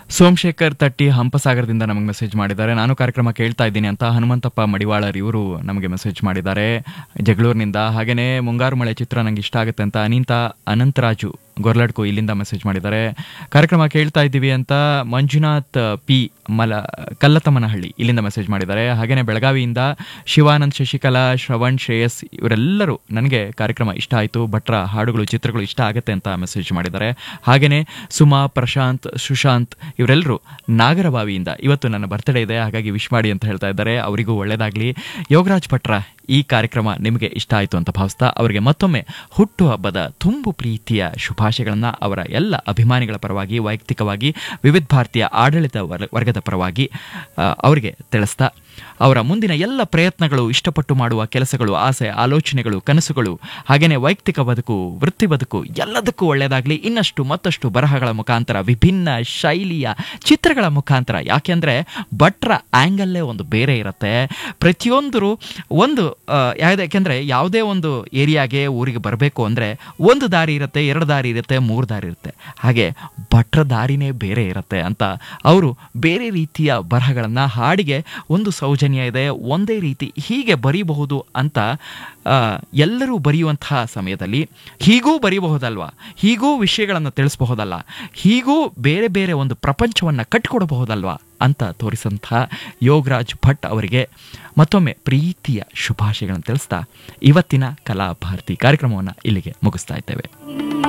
ಸೋಮಶೇಖರ್ ತಟ್ಟಿ ಹಂಪಸಾಗರದಿಂದ ನಮಗೆ ಮೆಸೇಜ್ ಮಾಡಿದ್ದಾರೆ ನಾನು ಕಾರ್ಯಕ್ರಮ ಕೇಳ್ತಾ ಇದ್ದೀನಿ ಅಂತ ಹನುಮಂತಪ್ಪ ಮಡಿವಾಳರ್ ಇವರು ನಮಗೆ ಮೆಸೇಜ್ ಮಾಡಿದ್ದಾರೆ ಜಗಳೂರಿನಿಂದ ಹಾಗೇನೇ ಮುಂಗಾರು ಮಳೆ ಚಿತ್ರ ನಂಗೆ ಇಷ್ಟ ಆಗುತ್ತೆ ಅಂತ ಅನಿತಾ ಅನಂತರಾಜು ಗೊರ್ಲಡ್ಕು ಇಲ್ಲಿಂದ ಮೆಸೇಜ್ ಮಾಡಿದ್ದಾರೆ ಕಾರ್ಯಕ್ರಮ ಕೇಳ್ತಾ ಇದ್ದೀವಿ ಅಂತ ಮಂಜುನಾಥ್ ಪಿ ಮಲ ಕಲ್ಲತಮ್ಮನಹಳ್ಳಿ ಇಲ್ಲಿಂದ ಮೆಸೇಜ್ ಮಾಡಿದ್ದಾರೆ ಹಾಗೇನೆ ಬೆಳಗಾವಿಯಿಂದ ಶಿವಾನಂದ್ ಶಶಿಕಲಾ ಶ್ರವಣ್ ಶ್ರೇಯಸ್ ಇವರೆಲ್ಲರೂ ನನಗೆ ಕಾರ್ಯಕ್ರಮ ಇಷ್ಟ ಆಯಿತು ಭಟ್ರ ಹಾಡುಗಳು ಚಿತ್ರಗಳು ಇಷ್ಟ ಆಗುತ್ತೆ ಅಂತ ಮೆಸೇಜ್ ಮಾಡಿದ್ದಾರೆ ಹಾಗೇನೆ ಸುಮಾ ಪ್ರಶಾಂತ್ ಸುಶಾಂತ್ ಇವರೆಲ್ಲರೂ ನಾಗರಬಾವಿಯಿಂದ ಇವತ್ತು ನನ್ನ ಬರ್ತ್ಡೇ ಇದೆ ಹಾಗಾಗಿ ವಿಶ್ ಮಾಡಿ ಅಂತ ಹೇಳ್ತಾ ಇದ್ದಾರೆ ಅವರಿಗೂ ಒಳ್ಳೇದಾಗಲಿ ಯೋಗರಾಜ್ ಭಟ್ರ ಈ ಕಾರ್ಯಕ್ರಮ ನಿಮಗೆ ಇಷ್ಟ ಆಯಿತು ಅಂತ ಭಾವಿಸ್ತಾ ಅವರಿಗೆ ಮತ್ತೊಮ್ಮೆ ಹುಟ್ಟುಹಬ್ಬದ ತುಂಬು ಪ್ರೀತಿಯ ಶುಭಾಶಯಗಳನ್ನು ಅವರ ಎಲ್ಲ ಅಭಿಮಾನಿಗಳ ಪರವಾಗಿ ವೈಯಕ್ತಿಕವಾಗಿ ವಿವಿಧ ಭಾರತೀಯ ಆಡಳಿತ ವರ್- ವರ್ಗದ ಪರವಾಗಿ ಆ, ಅವರಿಗೆ ತಿಳಿಸ್ತಾ ಅವರ ಮುಂದಿನ ಎಲ್ಲ ಪ್ರಯತ್ನಗಳು ಇಷ್ಟಪಟ್ಟು ಮಾಡುವ ಕೆಲಸಗಳು ಆಸೆ ಆಲೋಚನೆಗಳು ಕನಸುಗಳು ಹಾಗೆಯೇ ವೈಯಕ್ತಿಕ ಬದುಕು ವೃತ್ತಿ ಬದುಕು ಎಲ್ಲದಕ್ಕೂ ಒಳ್ಳೆಯದಾಗಲಿ ಇನ್ನಷ್ಟು ಮತ್ತಷ್ಟು ಬರಹಗಳ ಮುಖಾಂತರ ವಿಭಿನ್ನ ಶೈಲಿಯ ಚಿತ್ರಗಳ ಮುಖಾಂತರ ಯಾಕೆಂದರೆ ಭಟ್ರ ಆ್ಯಂಗಲ್ಲೇ ಒಂದು ಬೇರೆ ಇರುತ್ತೆ ಪ್ರತಿಯೊಂದರು ಒಂದು ಆ, ಯಾಕೆಂದರೆ ಯಾವುದೇ ಒಂದು ಏರಿಯಾಗೆ ಊರಿಗೆ ಬರಬೇಕು ಅಂದರೆ ಒಂದು ದಾರಿ ಇರುತ್ತೆ ಎರಡು ದಾರಿ ಇರುತ್ತೆ ಮೂರು ದಾರಿ ಇರುತ್ತೆ ಹಾಗೆ ಭಟ್ರ ದಾರಿನೇ ಬೇರೆ ಇರುತ್ತೆ ಅಂತ ಅವರು ಬೇರೆ ರೀತಿಯ ಬರಹಗಳನ್ನು ಹಾಡಿಗೆ ಒಂದು ಸೌಜನ್ಯ ಇದೆ ಒಂದೇ ರೀತಿ ಹೀಗೆ ಬರೀಬಹುದು ಅಂತ ಆ, ಎಲ್ಲರೂ ಬರೆಯುವಂತಹ ಸಮಯದಲ್ಲಿ ಹೀಗೂ ಬರೀಬಹುದಲ್ವಾ ಹೀಗೂ ವಿಷಯಗಳನ್ನು ತಿಳಿಸಬಹುದಲ್ಲ ಹೀಗೂ ಬೇರೆ ಬೇರೆ ಒಂದು ಪ್ರಪಂಚವನ್ನು ಕಟ್ಟಿಕೊಡಬಹುದಲ್ವಾ ಅಂತ ತೋರಿಸಂತಹ ಯೋಗರಾಜ್ ಭಟ್ ಅವರಿಗೆ ಮತ್ತೊಮ್ಮೆ ಪ್ರೀತಿಯ ಶುಭಾಶಯಗಳನ್ನು ತಿಳಿಸ್ತಾ ಇವತ್ತಿನ ಕಲಾ ಭಾರತಿ ಕಾರ್ಯಕ್ರಮವನ್ನು ಇಲ್ಲಿಗೆ ಮುಗಿಸ್ತಾ ಇದ್ದೇವೆ